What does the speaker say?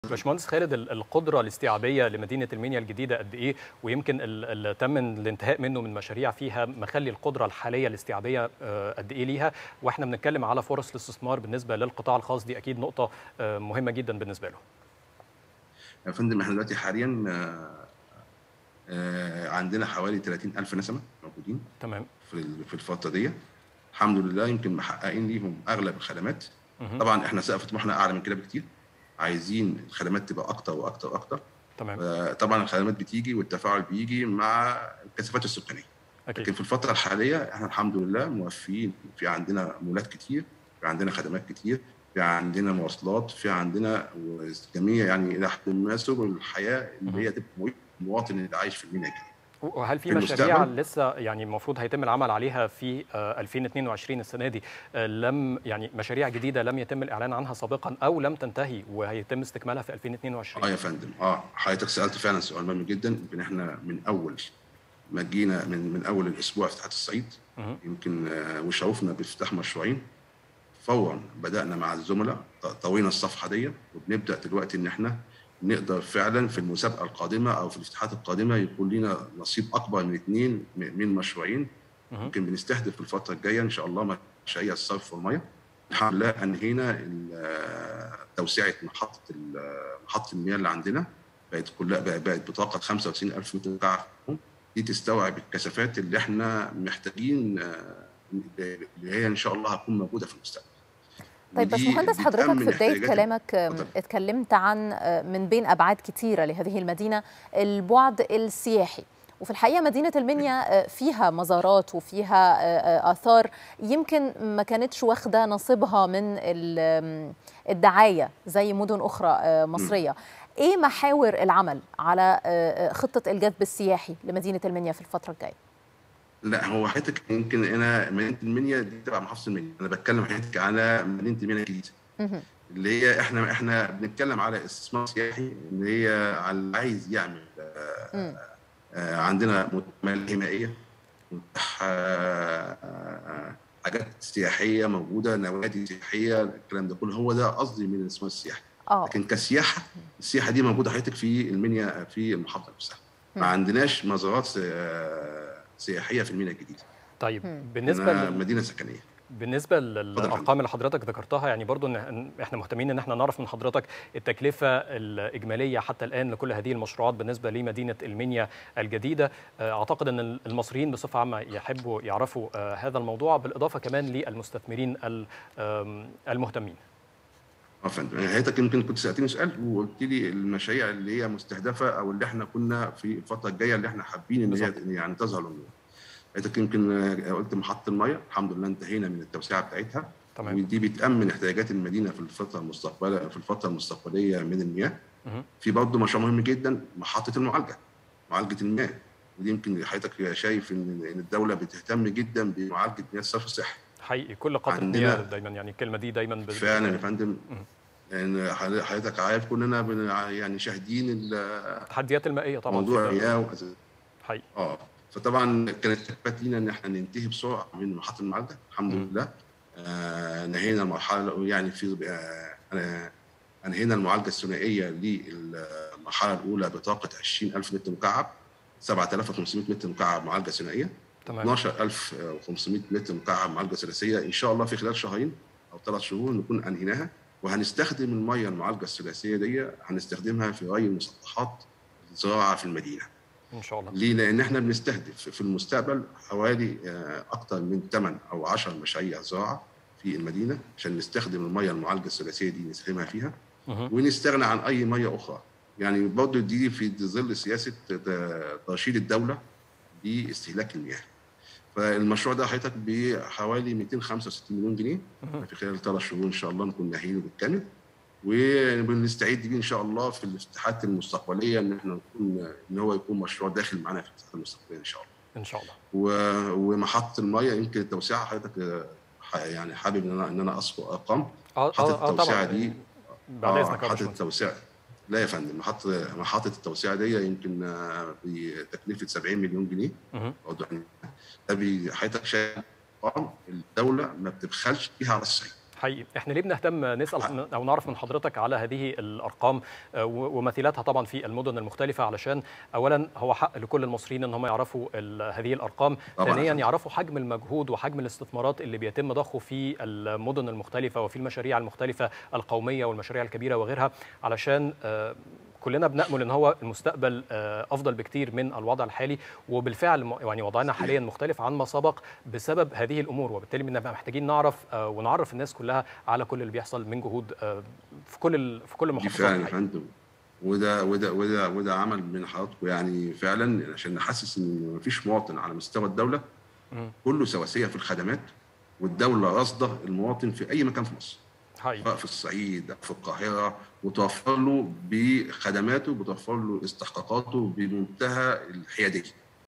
باشمهندس خالد القدره الاستيعابيه لمدينه المنيا الجديده قد ايه ويمكن اللي تم الانتهاء منه من مشاريع فيها مخلي القدره الحاليه الاستيعابيه قد ايه ليها واحنا بنتكلم على فرص الاستثمار بالنسبه للقطاع الخاص دي اكيد نقطه مهمه جدا بالنسبه له يا فندم احنا دلوقتي حاليا عندنا حوالي 30 ألف نسمة موجودين تمام في في الفترة دي الحمد لله يمكن محققين ليهم أغلب الخدمات طبعا احنا سقف طموحنا أعلى من كده بكتير عايزين الخدمات تبقى أكتر وأكتر وأكتر تمام طبعا الخدمات بتيجي والتفاعل بيجي مع الكثافات السكانية أكيد. لكن في الفترة الحالية احنا الحمد لله موفيين في عندنا مولات كتير في عندنا خدمات كتير في عندنا مواصلات في عندنا جميع يعني الى حد ما سبل الحياه اللي هي تبقى المواطن اللي عايش في المينا كده وهل في, في مشاريع لسه يعني المفروض هيتم العمل عليها في 2022 السنه دي لم يعني مشاريع جديده لم يتم الاعلان عنها سابقا او لم تنتهي وهيتم استكمالها في 2022 اه يا فندم اه حضرتك سالت فعلا سؤال مهم جدا يمكن احنا من اول ما جينا من من اول الاسبوع في تحت الصعيد يمكن وشرفنا بافتتاح مشروعين فورا بدانا مع الزملاء طوينا الصفحه دي وبنبدا دلوقتي ان احنا نقدر فعلا في المسابقه القادمه او في الافتتاحات القادمه يكون لنا نصيب اكبر من اثنين من مشروعين يمكن بنستهدف في الفتره الجايه ان شاء الله مشاريع الصرف والميه الحمد لله انهينا توسعه محطه محطه المياه اللي عندنا بقت كلها بقت بطاقه 95000 متر مكعب دي تستوعب الكثافات اللي احنا محتاجين اللي هي ان شاء الله هتكون موجوده في المستقبل طيب باشمهندس حضرتك في بدايه كلامك اتكلمت عن من بين ابعاد كثيره لهذه المدينه البعد السياحي وفي الحقيقه مدينه المنيا فيها مزارات وفيها اثار يمكن ما كانتش واخده نصيبها من الدعايه زي مدن اخرى مصريه ايه محاور العمل على خطه الجذب السياحي لمدينه المنيا في الفتره الجايه لا هو حضرتك يمكن انا مدينه المنيا دي تبع محافظه المنيا انا بتكلم حضرتك على مدينه المنيا الجديده اللي هي احنا احنا بنتكلم على استثمار سياحي اللي هي على اللي عايز يعمل آآ آآ عندنا متمال حمائيه حاجات سياحيه موجوده نوادي سياحيه الكلام ده كله هو ده قصدي من الاستثمار السياحي أوه. لكن كسياحه السياحه دي موجوده حضرتك في المنيا في المحافظه نفسها ما عندناش مزارات سياحيه في المينا الجديده. طيب بالنسبه لل... مدينه سكنيه. بالنسبه للارقام اللي حضرتك ذكرتها يعني برضو ان احنا مهتمين ان احنا نعرف من حضرتك التكلفه الاجماليه حتى الان لكل هذه المشروعات بالنسبه لمدينه المنيا الجديده اعتقد ان المصريين بصفه عامه يحبوا يعرفوا هذا الموضوع بالاضافه كمان للمستثمرين المهتمين. اه فندم حضرتك يمكن كنت سالتني سؤال وقلت لي المشاريع اللي هي مستهدفه او اللي احنا كنا في الفتره الجايه اللي احنا حابين ان هي يعني تظهر للنور. حضرتك يمكن قلت محطه الميه الحمد لله انتهينا من التوسعه بتاعتها تمام ودي بتامن احتياجات المدينه في الفتره المستقبليه في الفتره المستقبليه من المياه. في برضه مشروع مهم جدا محطه المعالجه معالجه المياه ودي يمكن حضرتك شايف ان الدوله بتهتم جدا بمعالجه مياه الصرف الصحي. حقيقي كل قطره مياه دايما يعني الكلمه دي دايما فعلا يا فندم يعني حضرتك عارف كلنا يعني شاهدين التحديات المائيه طبعا موضوع المياه حقيقي اه فطبعا كانت تكلفات لينا ان احنا ننتهي بسرعه من محطه المعالجه الحمد م. لله آه نهينا المرحله يعني في آه انهينا المعالجه الثنائيه للمرحله الاولى بطاقه 20000 متر مكعب 7500 متر مكعب معالجه ثنائيه تمام 12500 متر مكعب معالجه ثلاثيه ان شاء الله في خلال شهرين او ثلاث شهور نكون انهيناها وهنستخدم الميه المعالجه الثلاثيه دي هنستخدمها في ري المسطحات الزراعه في المدينه. ان شاء الله. ليه؟ لان احنا بنستهدف في المستقبل حوالي اكثر من 8 او 10 مشاريع زراعه في المدينه عشان نستخدم الميه المعالجه الثلاثيه دي نستخدمها فيها ونستغنى عن اي ميه اخرى. يعني برضه دي في ظل سياسه ترشيد الدوله باستهلاك المياه. فالمشروع ده حضرتك بحوالي 265 مليون جنيه في خلال ثلاث شهور ان شاء الله نكون ناهينه بالكامل وبنستعد بيه ان شاء الله في الافتتاحات المستقبليه ان احنا نكون ان هو يكون مشروع داخل معانا في الافتتاحات المستقبليه ان شاء الله. ان شاء الله. ومحطه الميه يمكن التوسعه حضرتك يعني حابب ان انا ان انا اذكر ارقام محطه التوسعه دي بعد اذنك محطه التوسعه لا يا فندم محطه محطه التوسعه دي يمكن بتكلفه 70 مليون جنيه برضه ده حضرتك شايف الدوله ما بتبخلش فيها على الصعيد حقيقي احنا ليه بنهتم نسال او نعرف من حضرتك على هذه الارقام ومثيلاتها طبعا في المدن المختلفه علشان اولا هو حق لكل المصريين ان هم يعرفوا هذه الارقام ثانيا يعرفوا حجم المجهود وحجم الاستثمارات اللي بيتم ضخه في المدن المختلفه وفي المشاريع المختلفه القوميه والمشاريع الكبيره وغيرها علشان كلنا بنامل ان هو المستقبل افضل بكتير من الوضع الحالي وبالفعل يعني وضعنا حاليا مختلف عن ما سبق بسبب هذه الامور وبالتالي بنبقى محتاجين نعرف ونعرف الناس كلها على كل اللي بيحصل من جهود في كل في كل المحافظات فعلا يا فندم وده وده وده وده عمل من حضراتكم يعني فعلا عشان نحسس ان مفيش مواطن على مستوى الدوله كله سواسيه في الخدمات والدوله راصده المواطن في اي مكان في مصر سواء في الصعيد في القاهره وتوفر له بخدماته بتوفر له استحقاقاته بمنتهى الحياديه